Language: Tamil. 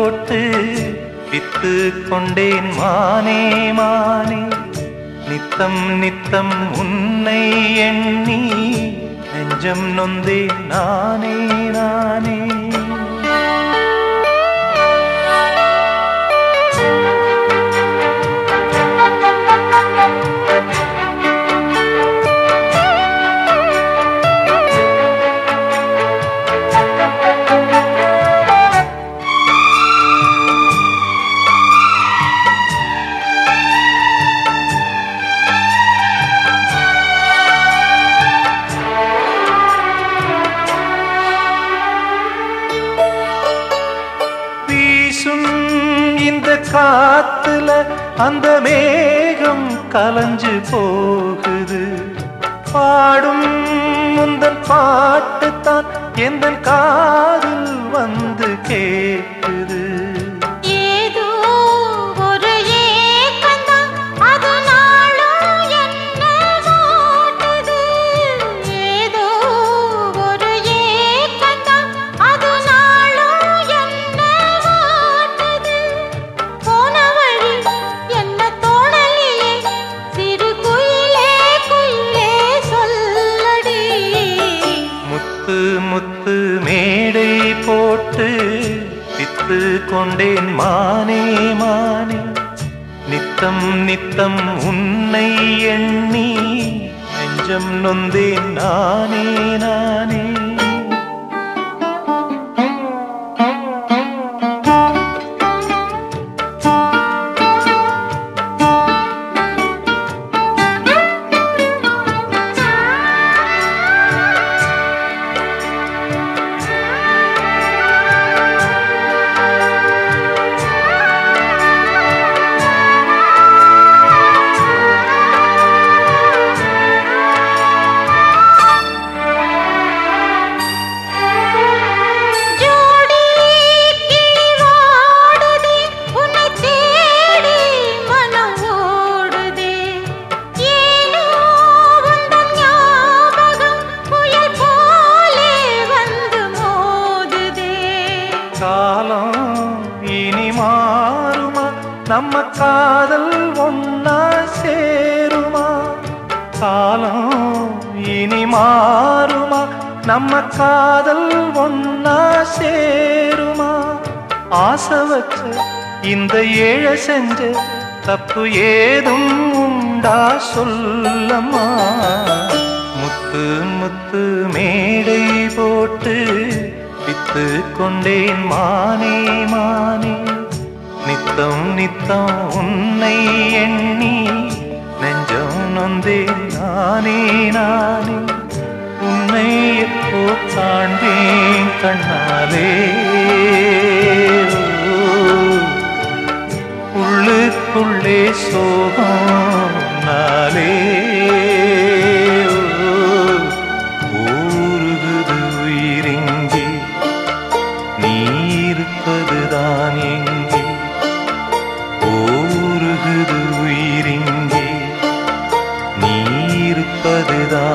போட்டு வித்து கொண்டேன் மானே மானே நித்தம் நித்தம் உன்னை எண்ணி நெஞ்சம் நொந்தேன் நானே நானே வீசும் இந்த காத்துல அந்த மேகம் கலைஞ்சு போகுது பாடும் முந்தன் பாட்டு தான் எந்த காதில் வந்து கேட்குது ஏதோ ஒரு ஏக்கந்தான் அது நாளும் என்ன வாட்டுது ஏதோ ஒரு ஏக்கந்தான் அது நாளும் என்ன வாட்டுது போன வழி என்ன தோணலியே சிறு குயிலே குயிலே சொல்லடி முத்து முத்து மேடை போட்டு வித்து கொண்டேன் மானே மானே நித்தம் நித்தம் உன்னை எண்ணி நெஞ்சம் நொந்தேன் நானே நானே ஜோடி கிளிவாடுதே உன்னை தேடி மனம் ஓடுதே ஏனோ உந்தன் ஞாபகம் புயல் போலே வந்து மோதுதே காலம் இனி மாறுமா நம்ம காதல் ஒன்னா சேருமா காலம் இனி மாறுமா நம்ம காதல் ஒன்னா சேருமா ஆசை வச்ச இந்த ஏழை செஞ்ச தப்பு ஏதும் உண்டா சொல்லம்மா முத்து முத்து மேடை போட்டு வித்து கொண்டேன் மானே மானே நித்தம் நித்தம் உன்னை எண்ணி நெஞ்சம் நொந்தேன் நானே நானே உன்னை எப்போ காண்பேன் கண்ணாலே உள்ளுக்குள்ளே சோகம் நாளே ஊருகுது உயிரிங்கே நீ இருப்பதுதான் எங்கே ஊருகுது உயிரிங்கே நீ இருப்பதுதான்